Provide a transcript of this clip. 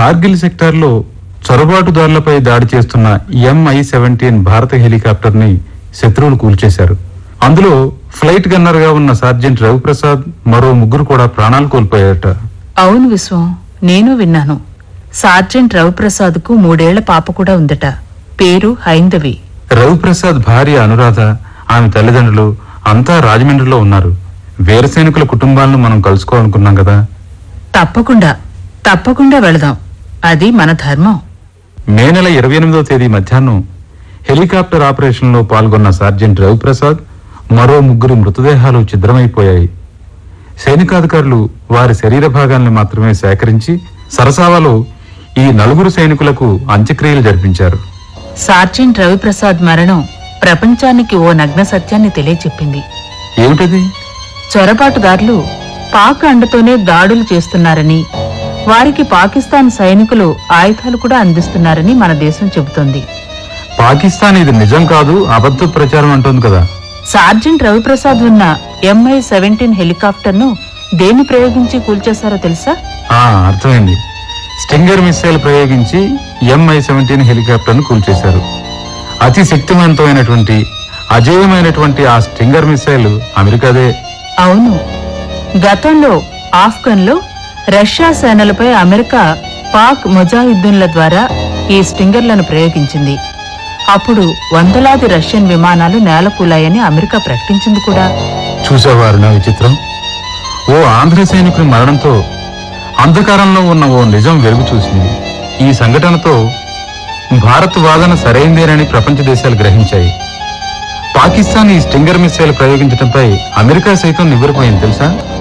కార్గిల్ సెక్టార్లో చొరబాటుదారులపై దాడి చేస్తున్న ఎంఐ సెవెంటీన్ భారత హెలికాప్టర్ ని శత్రువులు కూల్చేశారు అందులో ఫ్లైట్ గన్నర్ గా ఉన్న సార్జెంట్ రవిప్రసాద్ మరో ముగ్గురు కూడా ప్రాణాలు కోల్పోయారట అవును విశ్వం నేను విన్నాను సార్జెంట్ రవిప్రసాద్కు మూడేళ్ల పాప కూడా ఉందట పేరు హైందవి రవిప్రసాద్ భార్య అనురాధ ఆమె తల్లిదండ్రులు అంతా రాజమండ్రిలో ఉన్నారు వీర సైనికుల కుటుంబాలను మనం కలుసుకోవాలనుకున్నాం కదా తప్పకుండా తప్పకుండా వెళదాం అది మన ధర్మం మే నెల ఇరవై ఎనిమిదో తేదీ మధ్యాహ్నం హెలికాప్టర్ ఆపరేషన్లో పాల్గొన్న సార్జెంట్ రవిప్రసాద్ మరో ముగ్గురు మృతదేహాలు ఛిద్రమైపోయాయి సైనికాధికారులు వారి శరీర భాగాల్ని మాత్రమే సేకరించి సరసావలో ఈ నలుగురు సైనికులకు అంత్యక్రియలు జరిపించారు సార్జెంట్ రవిప్రసాద్ మరణం ప్రపంచానికి ఓ నగ్న సత్యాన్ని తెలియచెప్పింది ఏమిటది చొరబాటుదారులు పాక్ అండతోనే దాడులు చేస్తున్నారని వారికి పాకిస్తాన్ సైనికులు ఆయుధాలు కూడా అందిస్తున్నారని మన దేశం చెబుతోంది పాకిస్తాన్ ఇది నిజం కాదు అబద్ధ ప్రచారం అంటోంది కదా సార్జెంట్ రవిప్రసాద్ ఉన్న ఎంఐ సెవెంటీన్ హెలికాప్టర్ ను దేన్ని ప్రయోగించి కూల్చేశారో తెలుసా ఆ అర్థమైంది స్టింగర్ మిస్సైల్ ప్రయోగించి ఎంఐ సెవెంటీన్ హెలికాప్టర్ ను కూల్చేశారు అతి శక్తివంతమైనటువంటి అజేయమైనటువంటి ఆ స్టింగర్ మిస్సైల్ అమెరికాదే అవును గతంలో ఆఫ్ఘన్లో రష్యా సేనలపై అమెరికా పాక్ ముజాహిద్దీన్ల ద్వారా ఈ స్టింగర్లను ప్రయోగించింది అప్పుడు వందలాది రష్యన్ విమానాలు నేలకూలాయని అమెరికా ప్రకటించింది కూడా చూసేవారు నా విచిత్రం ఓ ఆంధ్ర సైనికుని మరణంతో అంధకారంలో ఉన్న ఓ నిజం వెలుగు చూసింది ఈ సంఘటనతో భారత్ వాదన సరైందేనని ప్రపంచ దేశాలు గ్రహించాయి పాకిస్తాన్ ఈ స్టింగర్ మిసైల్ ప్రయోగించడంపై అమెరికా సైతం నివ్వెరపోయింది తెలుసా